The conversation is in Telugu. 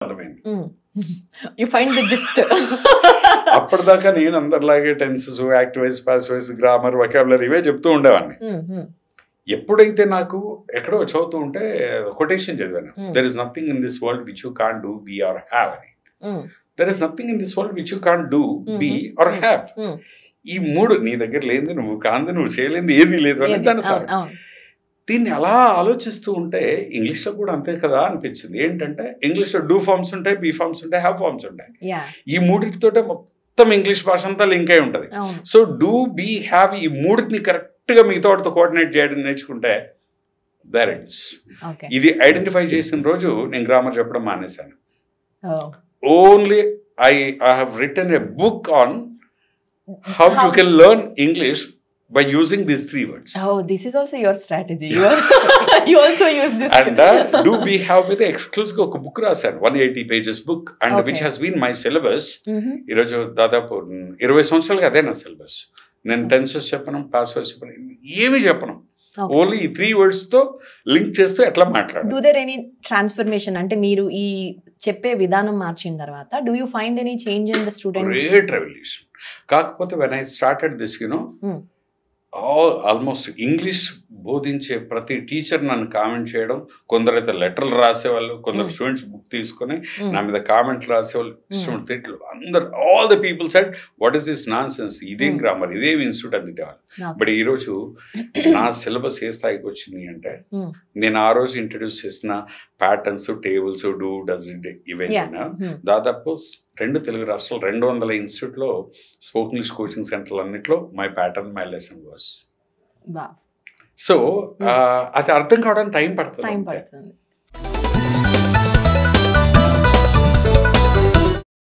అర్థమైంది యు ఫైండ్ ది జిస్ట్ అప్పటిదాకా నేను అందరిలాగే tenses activise passivise grammar vocabulary ఇవే చెప్తూ ఉండేవాడిని ఎప్పుడైతే నాకు ఎక్కడో చదువుతూ ఉంటే కొటేషన్ చదివాను Hmm. There is nothing in this world which you can do be or have అని there is nothing in this world which you can do be or Hmm. Have Hmm. ఈ మూడు నీ దగ్గర లేనిది నువ్వు కాంది నువ్వు చేయలేంది ఏది లేదు అని దాని సార్ దీన్ని అలా ఆలోచిస్తూ ఉంటే ఇంగ్లీష్లో కూడా అంతే కదా అనిపించింది ఏంటంటే ఇంగ్లీష్లో డూ ఫార్మ్స్ ఉంటాయి బీ ఫార్మ్స్ ఉంటాయి హ్యావ్ ఫార్మ్స్ ఉంటాయి యా ఈ మూడింటితోటే మొత్తం ఇంగ్లీష్ భాష అంతా లింక్ అయి ఉంటుంది అవును సో డూ బీ హ్యావ్ ఈ మూడింటిని కరెక్ట్గా మిగతా వాటితో కోఆర్డినేట్ చేయడం నేర్చుకుంటే దరెంట్స్ ఓకే ఇది ఐడెంటిఫై చేసిన రోజు నేను గ్రామర్ చెప్పడం మానేశాను only I I have return a book on how you can learn English by using these three words Oh, this is also your strategy. You, are, you also use this. And do be have మీద ఎక్స్క్లూజివ్ ఒక బుక్ రాశాను one eighty pages book and Okay. Which has been my syllabus Mhm. ఈరోజు దాదాపు ఇరవై సంవత్సరాలుగా అదే నా సిలబస్ నేను టెన్సెస్ చెప్పను పాస్వర్డ్స్ చెప్పను ఏమీ చెప్పను Okay. ఓన్లీ ఈ త్రీ వర్డ్స్ తో లింక్ చేస్తూ ఎట్లా మాట్లాడాలి డూ దర్ ఎనీ ట్రాన్స్ఫర్మేషన్ అంటే మీరు ఈ చెప్పే విధానం మార్చిన తర్వాత do you find any change in the students great revolution కాకపోతే when I started this you Hmm. All almost English బోధించే ప్రతి టీచర్ నన్ను కామెంట్ చేయడం కొందరైతే లెటర్లు రాసేవాళ్ళు కొందరు Hmm. స్టూడెంట్స్ బుక్ తీసుకొని నా మీద కామెంట్లు రాసేవాళ్ళు ఇష్టం తిట్లు అందరు all the people side what is this nonsense ఇదేం Hmm. గ్రామర్ ఇదేం ఇన్స్టిట్యూట్ అని తిట్టేవాళ్ళు బట్ ఈరోజు నా సిలబస్ ఏ స్థాయికి వచ్చింది అంటే Hmm. నేను ఆ రోజు ఇంట్రడ్యూస్ చేసిన ప్యాటర్న్స్ టేబుల్స్ డూ డస్ ఇవైనా దాదాపు రెండు తెలుగు రాష్ట్రాలు రెండు వందల ఇన్స్టిట్యూట్లో స్పోక్ ఇంగ్లీష్ కోచింగ్ సెంటర్లు అన్నింటిలో my pattern my lesson was so అది అర్థం కావడానికి టైం టైం పడుతుంది పడుతుంది